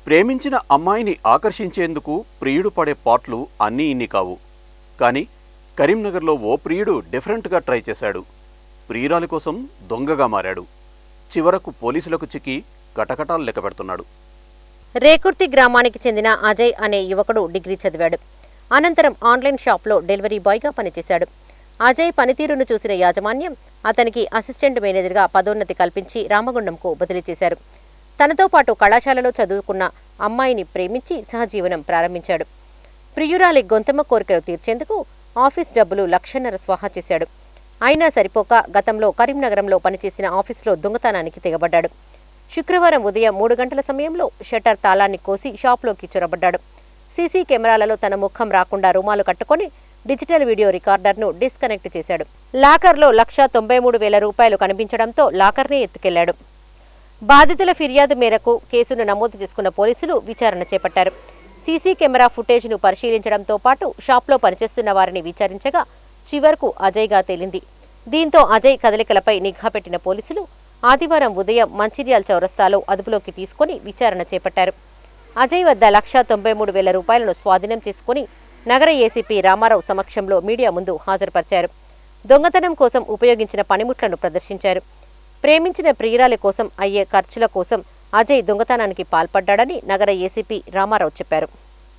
ప్రేమించిన అమ్మాయిని ఆకర్షించేందుకు ప్రియుడు పడే పాట్లు అన్నీ ఇన్ని కావు కానీ కరీంనగర్లో ఓ ప్రియుడు డిఫరెంట్గా ట్రై చేశాడు ప్రియురాలి కోసం దొంగగా మారాడు చివరకు పోలీసులకు చిక్కి కటకటాలు లెక్క పెడుతున్నాడు రేకుర్తి గ్రామానికి చెందిన అజయ్ అనే యువకుడు డిగ్రీ చదివాడు అనంతరం ఆన్లైన్ షాప్లో డెలివరీ బాయ్గా పనిచేశాడు అజయ్ పనితీరును చూసిన యాజమాన్యం అతనికి అసిస్టెంట్ మేనేజర్గా పదోన్నతి కల్పించి రామగుండంకు బదిలీ చేశారు తనతో పాటు కళాశాలలో చదువుకున్న అమ్మాయిని ప్రేమించి సహజీవనం ప్రారంభించాడు ప్రియురాలి గొంతమ్మ కోరికలు తీర్చేందుకు ఆఫీస్ డబ్బులు లక్షన్నర స్వాహా చేశాడు అయినా సరిపోక గతంలో కరీంనగరంలో పనిచేసిన ఆఫీసులో దొంగతనానికి తెగబడ్డాడు శుక్రవారం ఉదయం మూడు గంటల సమయంలో షట్టర్ తాళాన్ని కోసి షాప్లోకి చొరబడ్డాడు సీసీ కెమెరాలలో తన ముఖం రాకుండా రుమాలు కట్టుకొని డిజిటల్ వీడియో రికార్డర్ను డిస్కనెక్ట్ చేశాడు లాకర్లో లక్ష తొంభై మూడు వేల రూపాయలు కనిపించడంతో లాకర్నే ఎత్తుకెళ్లాడు బాధితుల ఫిర్యాదు మేరకు కేసును నమోదు చేసుకున్న పోలీసులు విచారణ చేపట్టారు సీసీ కెమెరా ఫుటేజ్ను పరిశీలించడంతో పాటు షాప్లో పనిచేస్తున్న వారిని విచారించగా చివరకు అజయ్గా తేలింది దీంతో అజయ్ కదలికలపై నిఘా పెట్టిన పోలీసులు ఆదివారం ఉదయం మంచిర్యాల్ చౌరస్తాలో అదుపులోకి తీసుకుని విచారణ చేపట్టారు అజయ్ వద్ద లక్షా తొంభై మూడు వేల రూపాయలను స్వాధీనం చేసుకుని నగర ఏసీపీ రామారావు సమక్షంలో మీడియా ముందు హాజరుపరిచారు దొంగతనం కోసం ఉపయోగించిన పనిముట్లను ప్రదర్శించారు ప్రేమించిన ప్రియురాలి కోసం అయ్యే ఖర్చుల కోసం అజయ్ దొంగతనానికి పాల్పడ్డాడని నగర ఏసీపీ రామారావు చెప్పారు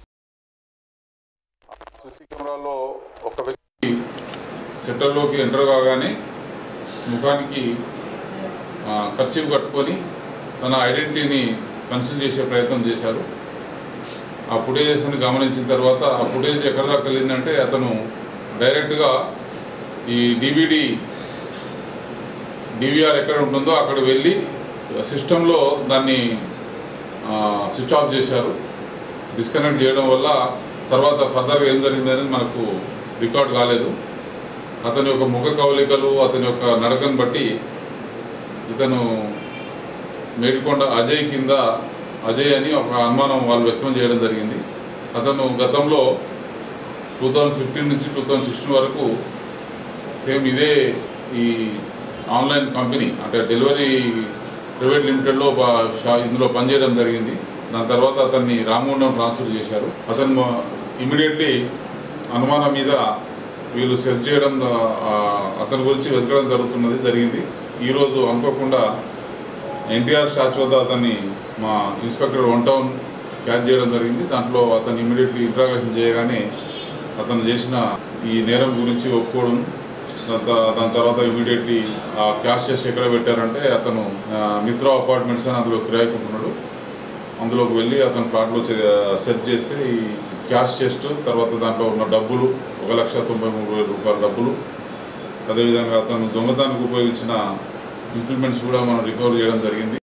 సీసీ కెమెరాలో ఒక వ్యక్తి సెంటర్లోకి ఎంటర్ కాగానే ముఖానికి ఖర్చు కట్టుకొని తన ఐడెంటిటీని కన్సిల్ చేసే ప్రయత్నం చేశారు ఆ ఫుటేజెస్ని గమనించిన తర్వాత ఆ ఫుటేజ్ ఎక్కడ దాకా వెళ్ళిందంటే అతను డైరెక్ట్గా ఈ డివిడి డివిఆర్ ఎక్కడ ఉంటుందో అక్కడ వెళ్ళి సిస్టంలో దాన్ని స్విచ్ ఆఫ్ చేశారు డిస్కనెక్ట్ చేయడం వల్ల తర్వాత ఫర్దర్గా ఏం జరిగింది అనేది మనకు రికార్డ్ కాలేదు అతని యొక్క ముఖ కవలికలు అతని యొక్క నడకను బట్టి ఇతను మేడికొండ అజయ్ కింద అజయ్ అని ఒక అనుమానం వాళ్ళు వ్యక్తం చేయడం జరిగింది అతను గతంలో టూ థౌజండ్ ఫిఫ్టీన్ నుంచి టూ థౌజండ్ సిక్స్టీన్ వరకు సేమ్ ఇదే ఈ ఆన్లైన్ కంపెనీ అంటే డెలివరీ ప్రైవేట్ లిమిటెడ్లో ఒక షా- ఇందులో పనిచేయడం జరిగింది దాని తర్వాత అతన్ని రామగుండం ట్రాన్స్ఫర్ చేశారు అతను ఇమీడియట్లీ అనుమానం మీద వీళ్ళు సెర్చ్ చేయడం ఆ, అతని గురించి వెతకడం జరుగుతున్నది జరిగింది ఈరోజు అనుకోకుండా ఎన్టీఆర్ స్టాచ్యూ వద్ద అతన్ని మా ఇన్స్పెక్టర్ వన్ టౌన్ క్యాచ్ చేయడం జరిగింది దాంట్లో అతను ఇమీడియట్లీ ఇంట్రాగేషన్ చేయగానే అతను చేసిన ఈ నేరం గురించి ఒప్పుకోవడం దాని త- దాని తర్వాత ఇమీడియట్లీ ఆ క్యాష్ చేసి ఎక్కడ పెట్టారంటే అతను ఆ, మిత్ర అపార్ట్మెంట్స్ అని అందులో కిరాయికుంటున్నాడు అందులోకి వెళ్ళి అతను ఫ్లాట్లో సెర్చ్ చేస్తే ఈ క్యాష్ చెస్ట్ తర్వాత దాంట్లో ఉన్న డబ్బులు ఒక లక్ష తొంభై మూడు వేల రూపాయల డబ్బులు అదేవిధంగా అతను దొంగతనానికి ఉపయోగించిన ఇంప్లిమెంట్స్ కూడా మనం రికవర్ చేయడం జరిగింది